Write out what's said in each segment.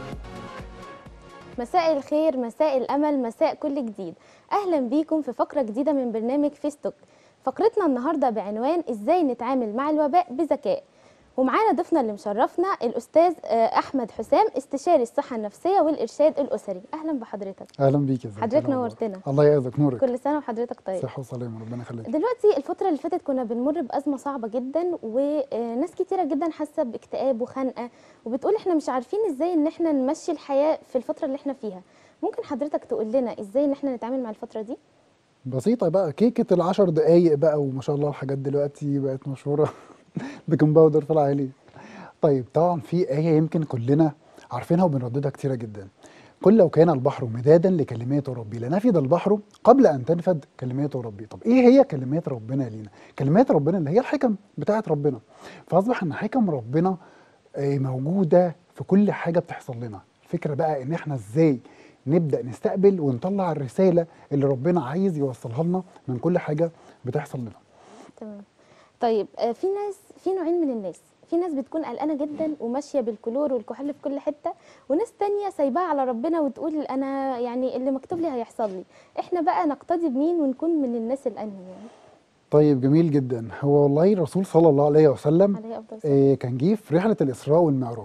مساء الخير مساء الأمل مساء كل جديد أهلا بيكم في فقرة جديدة من برنامج فيستوك فقرتنا النهاردة بعنوان إزاي نتعامل مع الوباء بذكاء ومعانا ضيفنا اللي مشرفنا الأستاذ آه، أحمد حسام استشاري الصحة النفسية والإرشاد الأسري أهلا بحضرتك اهلا بيك يا زينب حضرتك إيه الأخبار؟ نورتنا. الله يعزك نورك كل سنة وحضرتك طيب صحه وسلامه ربنا يخليك دلوقتي الفترة اللي فاتت كنا بنمر بأزمة صعبة جدا وناس كتيرة جدا حاسة باكتئاب وخنقة وبتقول احنا مش عارفين ازاي ان احنا نمشي الحياة في الفترة اللي احنا فيها ممكن حضرتك تقول لنا ازاي ان احنا نتعامل مع الفترة دي؟ بسيطه بقى كيكه العشر دقايق بقى وما شاء الله الحاجات دلوقتي بقت مشهوره بيكنج باودر طلع عليه طيب طبعا في ايه يمكن كلنا عارفينها وبنرددها كتيره جدا قل لو كان البحر مدادا لكلمات ربي لنفد البحر قبل ان تنفد كلمات ربي طب ايه هي كلمات ربنا لينا كلمات ربنا اللي هي الحكم بتاعت ربنا فاصبح ان حكم ربنا آه، موجوده في كل حاجه بتحصل لنا الفكره بقى ان احنا ازاي نبدا نستقبل ونطلع الرساله اللي ربنا عايز يوصلها لنا من كل حاجه بتحصل لنا تمام طيب آه، في ناس في نوعين من الناس في ناس بتكون قلقانه جدا وماشيه بالكلور والكحول في كل حته وناس تانية سايباها على ربنا وتقول انا يعني اللي مكتوب لي هيحصل لي احنا بقى نقتدي بمين ونكون من الناس الانهي يعني طيب جميل جدا هو والله الرسول صلى الله عليه وسلم عليه افضل الصلاة. آه، كان جه في رحله الاسراء والمعراج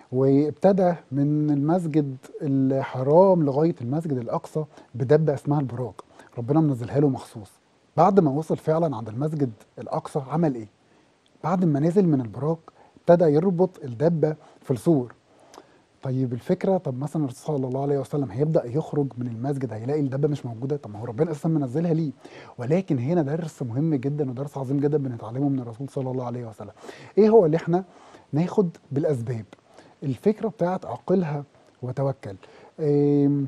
وابتدى من المسجد الحرام لغايه المسجد الاقصى بدبه اسمها البراق ربنا منزلها له مخصوص بعد ما وصل فعلا عند المسجد الاقصى عمل ايه بعد ما نزل من البراق ابتدى يربط الدبه في السور طيب الفكره طب مثلا الرسول صلى الله عليه وسلم هيبدا يخرج من المسجد هيلاقي الدبه مش موجوده طب ما هو ربنا اساسا منزلها ليه ولكن هنا درس مهم جدا ودرس عظيم جدا بنتعلمه من الرسول صلى الله عليه وسلم ايه هو اللي احنا ناخد بالاسباب الفكره بتاعت عقلها وتوكل إيه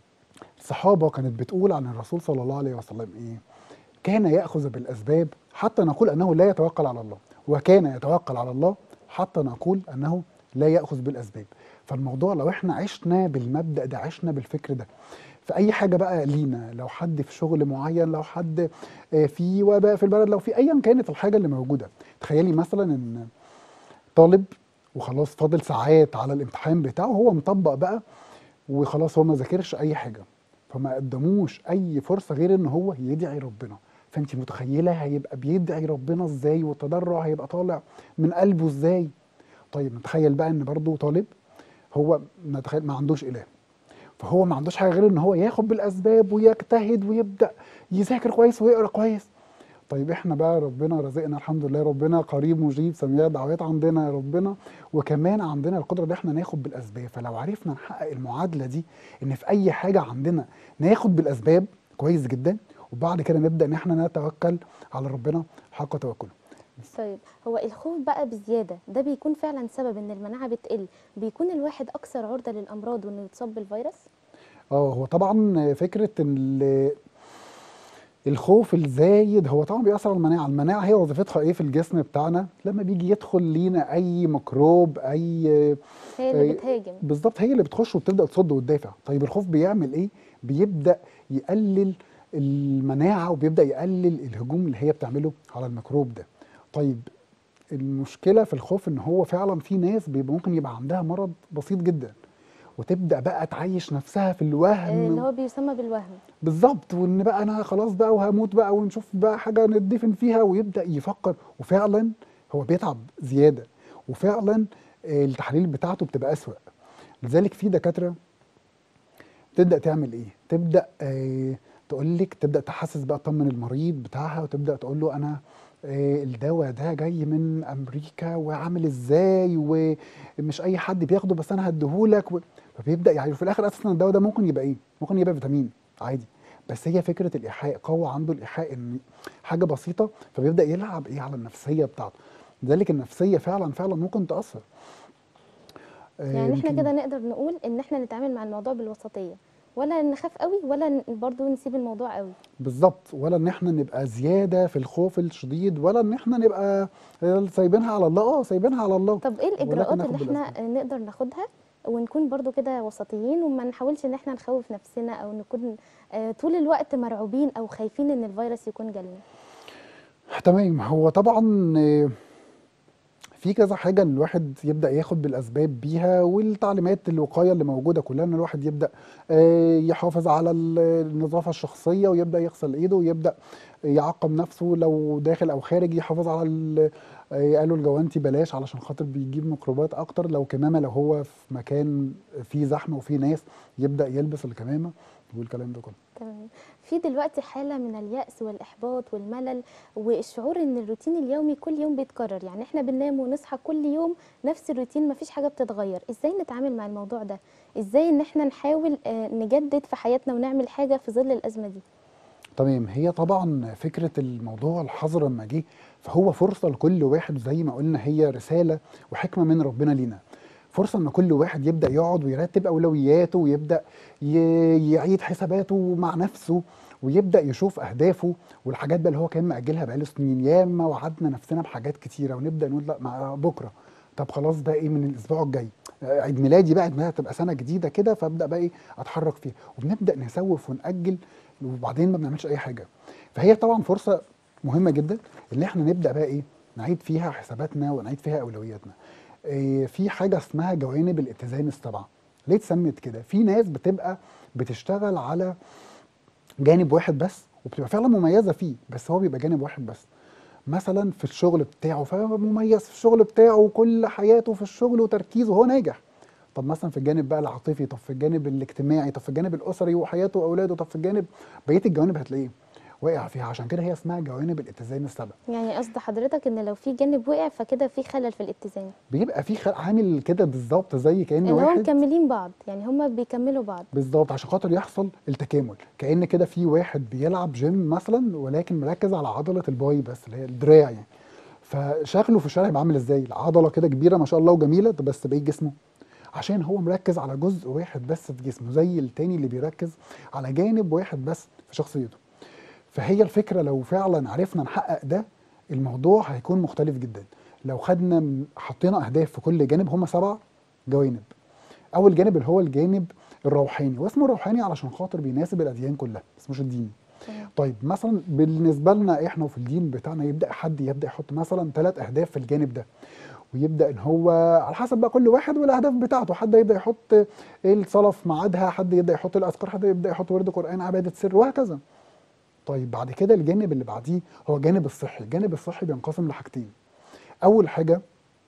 الصحابه كانت بتقول عن الرسول صلى الله عليه وسلم ايه كان ياخذ بالاسباب حتى نقول انه لا يتوكل على الله وكان يتوكل على الله حتى نقول انه لا ياخذ بالاسباب فالموضوع لو احنا عشنا بالمبدا ده عشنا بالفكر ده في اي حاجه بقى لينا لو حد في شغل معين لو حد آه، في وباء في البلد لو في ايا كانت الحاجه اللي موجوده تخيلي مثلا ان طالب وخلاص فاضل ساعات على الامتحان بتاعه هو مطبق بقى وخلاص هو ما ذاكرش اي حاجه فما قدموش اي فرصه غير ان هو يدعي ربنا فانت متخيله هيبقى بيدعي ربنا ازاي والتضرع هيبقى طالع من قلبه ازاي طيب نتخيل بقى ان برضه طالب هو نتخيل ما عندوش اله فهو ما عندوش حاجه غير ان هو ياخد بالاسباب ويجتهد ويبدا يذاكر كويس ويقرا كويس طيب احنا بقى ربنا رزقنا الحمد لله ربنا قريب مجيب سميع الدعوات عندنا يا ربنا وكمان عندنا القدره ان احنا ناخد بالاسباب فلو عرفنا نحقق المعادله دي ان في اي حاجه عندنا ناخد بالاسباب كويس جدا وبعد كده نبدا ان احنا نتوكل على ربنا حق توكله طيب هو الخوف بقى بزياده ده بيكون فعلا سبب ان المناعه بتقل بيكون الواحد اكثر عرضه للامراض وانه يتصاب بالفيروس اه هو طبعا فكره ان ال- الخوف الزايد هو طبعا بيأثر على المناعه، المناعه هي وظيفتها ايه في الجسم بتاعنا؟ لما بيجي يدخل لينا اي ميكروب اي هي اللي أي- بتهاجم بالظبط هي اللي بتخش وبتبدا تصد وتدافع، طيب الخوف بيعمل ايه؟ بيبدا يقلل المناعه وبيبدا يقلل الهجوم اللي هي بتعمله على الميكروب ده. طيب المشكله في الخوف ان هو فعلا في ناس بيبقى ممكن يبقى عندها مرض بسيط جدا وتبدا بقى تعيش نفسها في الوهم اللي هو بيسمى بالوهم بالظبط وان بقى انا خلاص بقى وهموت بقى ونشوف بقى حاجه ندفن فيها ويبدا يفكر وفعلا هو بيتعب زياده وفعلا آه، التحاليل بتاعته بتبقى اسوأ لذلك في دكاتره تبدا تعمل ايه تبدا آه تقول لك تبدا تحسس بقى تطمن المريض بتاعها وتبدا تقول له انا آه الدواء ده جاي من امريكا وعامل ازاي ومش اي حد بياخده بس انا هديهولك و... فبيبدا يعني في الاخر اساسا الدواء ده ممكن يبقى ايه ممكن يبقى فيتامين عادي بس هي فكره الايحاء قوه عنده الايحاء ان حاجه بسيطه فبيبدا يلعب ايه على النفسيه بتاعته لذلك النفسيه فعلا فعلا ممكن تاثر آه، يعني احنا يمكن- كده نقدر نقول ان احنا نتعامل مع الموضوع بالوسطيه ولا نخاف قوي ولا ن- برضو نسيب الموضوع قوي بالظبط ولا ان احنا نبقى زياده في الخوف الشديد ولا ان احنا نبقى آه، سايبينها على الله اه سايبينها على الله طب ايه ولكن الاجراءات ناخد اللي احنا بالأسباب. نقدر ناخدها ونكون برضو كده وسطيين وما نحاولش ان احنا نخوف نفسنا او نكون آه، طول الوقت مرعوبين او خايفين ان الفيروس يكون جالنا تمام هو طبعا آه، في كذا حاجه إن الواحد يبدا ياخد بالاسباب بيها والتعليمات الوقايه اللي موجوده كلها ان الواحد يبدا آه، يحافظ على ال- النظافه الشخصيه ويبدا يغسل ايده ويبدا يعقم نفسه لو داخل او خارج يحافظ على ال- آه، قالوا الجوانتي بلاش علشان خاطر بيجيب ميكروبات اكتر لو كمامه لو هو في مكان فيه زحمه وفيه ناس يبدا يلبس الكمامه والكلام ده كله تمام في دلوقتي حالة من اليأس والإحباط والملل والشعور إن الروتين اليومي كل يوم بيتكرر يعني إحنا بننام ونصحى كل يوم نفس الروتين مفيش حاجة بتتغير إزاي نتعامل مع الموضوع ده إزاي إن إحنا نحاول آه، نجدد في حياتنا ونعمل حاجة في ظل الأزمة دي تمام هي طبعا فكرة الموضوع الحظر لما جه فهو فرصة لكل واحد زي ما قلنا هي رسالة وحكمة من ربنا لينا فرصة ان كل واحد يبدأ يقعد ويرتب أولوياته ويبدأ ي- يعيد حساباته مع نفسه ويبدأ يشوف أهدافه والحاجات بقى اللي هو كان مأجلها بقاله سنين ياما وعدنا نفسنا بحاجات كتيرة ونبدأ نقول لا مع بكرة طب خلاص بقى ايه من الاسبوع الجاي آه، عيد ميلادي بقى عيد ميلادي هتبقى سنه جديده كده فابدا بقى ايه اتحرك فيها وبنبدا نسوف ونأجل وبعدين ما بنعملش اي حاجه فهي طبعا فرصه مهمه جدا ان احنا نبدا بقى ايه نعيد فيها حساباتنا ونعيد فيها اولوياتنا إيه في حاجه اسمها جوانب الاتزان السبعه ليه اتسمت كده في ناس بتبقى بتشتغل على جانب واحد بس وبتبقى فعلا مميزه فيه بس هو بيبقى جانب واحد بس مثلا في الشغل بتاعه فمميز في الشغل بتاعه وكل حياته في الشغل وتركيزه هو ناجح طب مثلا في الجانب بقى العاطفي طب في الجانب الاجتماعي طب في الجانب الاسري وحياته واولاده طب في الجانب بقيه الجوانب هتلاقيه واقع فيها عشان كده هي اسمها جوانب الاتزان السبع يعني قصد حضرتك إن لو في جانب وقع فكده في خلل في الاتزان بيبقى في خ- عامل كده بالظبط زي كان اللي هو واحد مكملين بعض يعني هما بيكملوا بعض بالظبط عشان خاطر يحصل التكامل كأن كده في واحد بيلعب جيم مثلا ولكن مركز على عضلة الباي بس اللي هي الدراع يعني فشكله في الشارع هيبقى عامل ازاي العضلة كده كبيرة ما شاء الله وجميلة طب بس بقية جسمه عشان هو مركز على جزء واحد بس في جسمه زي التاني اللي بيركز على جانب واحد بس في شخصيته فهي الفكرة لو فعلا عرفنا نحقق ده الموضوع هيكون مختلف جدا لو خدنا من- حطينا أهداف في كل جانب هم سبع جوانب اول جانب اللي هو الجانب الروحاني واسمه روحاني علشان خاطر بيناسب الاديان كلها بس مش الديني تمام. طيب مثلا بالنسبه لنا احنا وفي الدين بتاعنا يبدا حد يبدا يحط مثلا ثلاث اهداف في الجانب ده ويبدا ان هو على حسب بقى كل واحد والاهداف بتاعته حد يبدا يحط الصلاه في ميعادها حد يبدا يحط الاذكار حد يبدا يحط ورد قران عباده سر وهكذا طيب بعد كده الجانب اللي بعديه هو الجانب الصحي الجانب الصحي بينقسم لحاجتين اول حاجه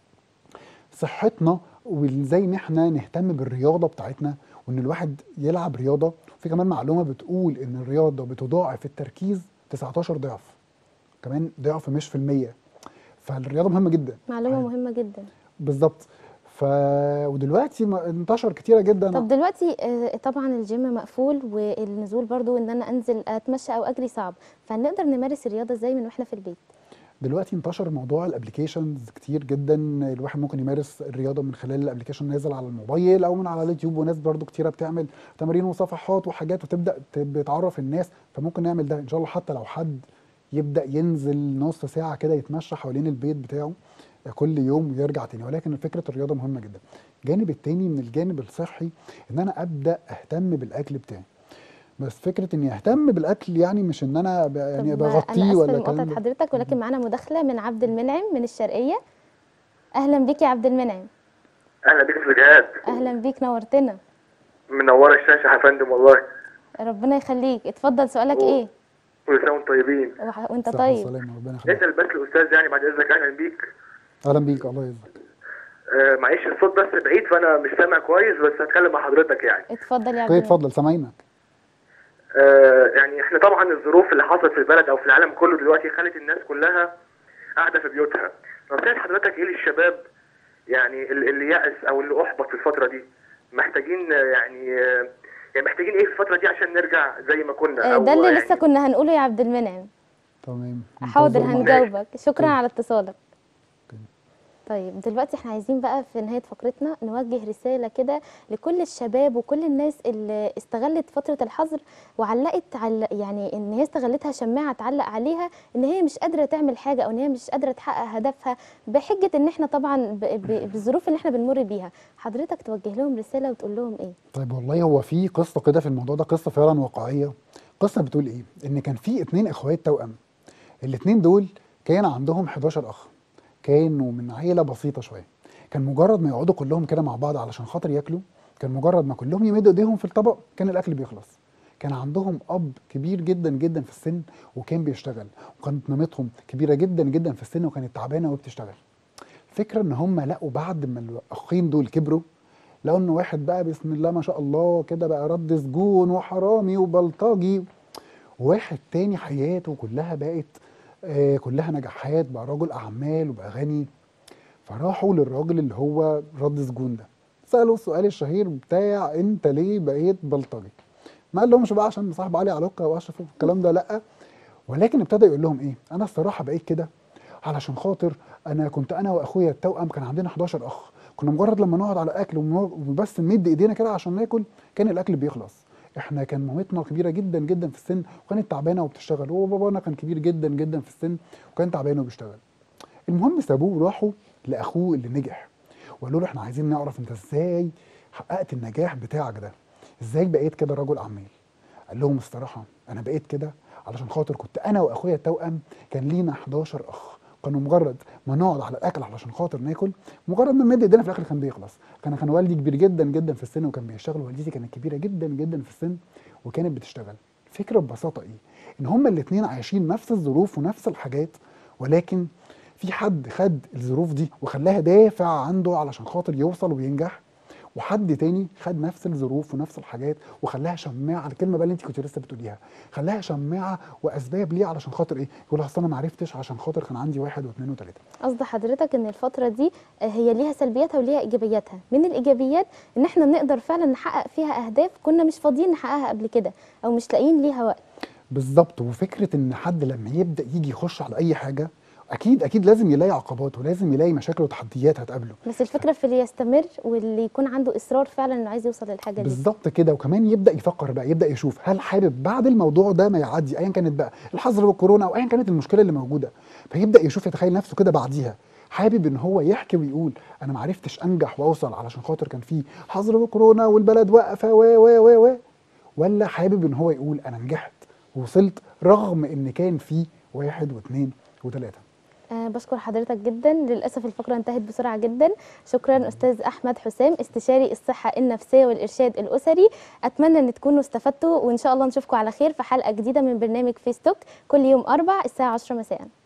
صحتنا وازاي ان احنا نهتم بالرياضه بتاعتنا وان الواحد يلعب رياضه في كمان معلومه بتقول ان الرياضه بتضاعف التركيز 19 ضعف كمان ضعف مش في المية فالرياضه مهمه جدا معلومة عايز- مهمة جدا بالظبط ف ودلوقتي ما- انتشر كتيره جدا طب دلوقتي آه، طبعا الجيم مقفول والنزول برضو ان انا انزل اتمشى او اجري صعب فنقدر نمارس الرياضه ازاي من واحنا في البيت دلوقتي انتشر موضوع الابلكيشنز كتير جدا الواحد ممكن يمارس الرياضه من خلال الابلكيشن نازل على الموبايل او من على اليوتيوب وناس برضو كتيره بتعمل تمارين وصفحات وحاجات وتبدا ت- بتعرف الناس فممكن نعمل ده ان شاء الله حتى لو حد يبدا ينزل نص ساعه كده يتمشى حوالين البيت بتاعه كل يوم ويرجع تاني ولكن فكره الرياضه مهمه جدا الجانب التاني من الجانب الصحي ان انا ابدا اهتم بالاكل بتاعي بس فكره اني اهتم بالاكل يعني مش ان انا ب- يعني طب بغطيه انا ولا اسفه الكلام لمقاطعه ده حضرتك ولكن معانا مداخله من عبد المنعم من الشرقيه اهلا بيك يا عبد المنعم اهلا بيك في جهاد اهلا بيك نورتنا منوره الشاشه يا فندم والله ربنا يخليك اتفضل سؤالك أوه. ايه كل سنه وانتم طيبين وح- وانت صحة طيب وسلامة ربنا يخليك اسال بس الاستاذ يعني بعد اذنك اهلا بيك اهلا بيك الله يرزقك آه معلش الصوت بس بعيد فانا مش سامع كويس بس هتكلم مع حضرتك يعني اتفضل يا عبد طيب المنعم اتفضل سامعينك آه يعني احنا طبعا الظروف اللي حصلت في البلد او في العالم كله دلوقتي خلت الناس كلها قاعده في بيوتها نصيحه حضرتك ايه للشباب يعني ال- اللي يأس او اللي احبط في الفتره دي محتاجين آه، يعني آه، يعني محتاجين ايه في الفتره دي عشان نرجع زي ما كنا آه، أو ده اللي يعني لسه كنا هنقوله يا عبد المنعم تمام حاضر منتظر معاك. هنجاوبك شكرا طيب. على اتصالك اوكي. طيب دلوقتي احنا عايزين بقى في نهاية فقرتنا نوجه رسالة كده لكل الشباب وكل الناس اللي استغلت فترة الحظر وعلقت على يعني ان هي استغلتها شماعة تعلق عليها ان هي مش قادرة تعمل حاجة او ان هي مش قادرة تحقق هدفها بحجة ان احنا طبعا ب- ب- بالظروف اللي احنا بنمر بيها حضرتك توجه لهم رسالة وتقول لهم ايه طيب والله هو في قصه كده في الموضوع ده قصه فعلا واقعيه قصه بتقول ايه ان كان في اتنين اخوات توأم الاتنين دول كان عندهم 11 اخ كانوا من عيله بسيطه شويه كان مجرد ما يقعدوا كلهم كده مع بعض علشان خاطر ياكلوا كان مجرد ما كلهم يمدوا ايديهم في الطبق كان الاكل بيخلص كان عندهم اب كبير جدا جدا في السن وكان بيشتغل وكانت مامتهم كبيره جدا جدا في السن وكانت تعبانه وبتشتغل فكرة ان هم لقوا بعد ما الاخين دول كبروا لقوا ان واحد بقى بسم الله ما شاء الله كده بقى رد سجون وحرامي وبلطجي وواحد تاني حياته كلها بقت آه كلها نجاحات بقى رجل اعمال وبقى غني فراحوا للراجل اللي هو رد سجون ده سألوا السؤال الشهير بتاع انت ليه بقيت بلطجي ما قال لهمش بقى عشان صاحب علي علوكة واشرف الكلام ده لا ولكن ابتدى يقول لهم ايه انا الصراحه بقيت كده علشان خاطر انا كنت انا واخويا التوأم كان عندنا 11 اخ كنا مجرد لما نقعد على اكل ومن- وبس نمد ايدينا كده عشان ناكل كان الاكل بيخلص احنا كان مامتنا كبيره جدا جدا في السن وكانت تعبانه وبتشتغل وبابانا كان كبير جدا جدا في السن وكان تعبان وبيشتغل المهم سابوه وراحوا لاخوه اللي نجح وقالوا له احنا عايزين نعرف انت ازاي حققت النجاح بتاعك ده ازاي بقيت كده رجل اعمال قال لهم الصراحه انا بقيت كده علشان خاطر كنت انا واخويا التوأم كان لينا 11 اخ كانوا مجرد ما نقعد على الاكل علشان خاطر ناكل مجرد ما نمد ايدينا في الاخر كان بيخلص كان كان والدي كبير جدا جدا في السن وكان بيشتغل والدتي كانت كبيره جدا جدا في السن وكانت بتشتغل الفكره ببساطه ايه ان هما الاثنين عايشين نفس الظروف ونفس الحاجات ولكن في حد خد الظروف دي وخلاها دافع عنده علشان خاطر يوصل وينجح وحد تاني خد نفس الظروف ونفس الحاجات وخلاها شماعه الكلمه بقى اللي انت كنت لسه بتقوليها خلاها شماعه واسباب ليه علشان خاطر ايه؟ يقول اصل انا ما عرفتش عشان خاطر كان عندي واحد واثنين وثلاثه قصد حضرتك ان الفتره دي آه، هي ليها سلبياتها وليها ايجابياتها من الايجابيات ان احنا بنقدر فعلا نحقق فيها اهداف كنا مش فاضيين نحققها قبل كده او مش لاقيين ليها وقت بالظبط وفكره ان حد لما يبدا يجي يخش على اي حاجه اكيد اكيد لازم يلاقي عقبات ولازم يلاقي مشاكل وتحديات هتقابله بس الفكره في اللي يستمر واللي يكون عنده اصرار فعلا انه عايز يوصل للحاجه دي بالظبط كده وكمان يبدا يفكر بقى يبدا يشوف هل حابب بعد الموضوع ده ما يعدي ايا كانت بقى الحظر بالكورونا او ايا كانت المشكله اللي موجوده فيبدا يشوف يتخيل نفسه كده بعديها حابب ان هو يحكي ويقول انا ما عرفتش انجح واوصل علشان خاطر كان في حظر بالكورونا والبلد واقفه و و و و ولا حابب ان هو يقول انا نجحت ووصلت رغم ان كان في واحد واثنين وثلاثه أه بشكر حضرتك جدا للاسف الفقره انتهت بسرعه جدا شكرا استاذ احمد حسام استشاري الصحه النفسيه والارشاد الاسري اتمنى ان تكونوا استفدتوا وان شاء الله نشوفكم على خير في حلقه جديده من برنامج فيستوك كل يوم اربع الساعه 10 مساء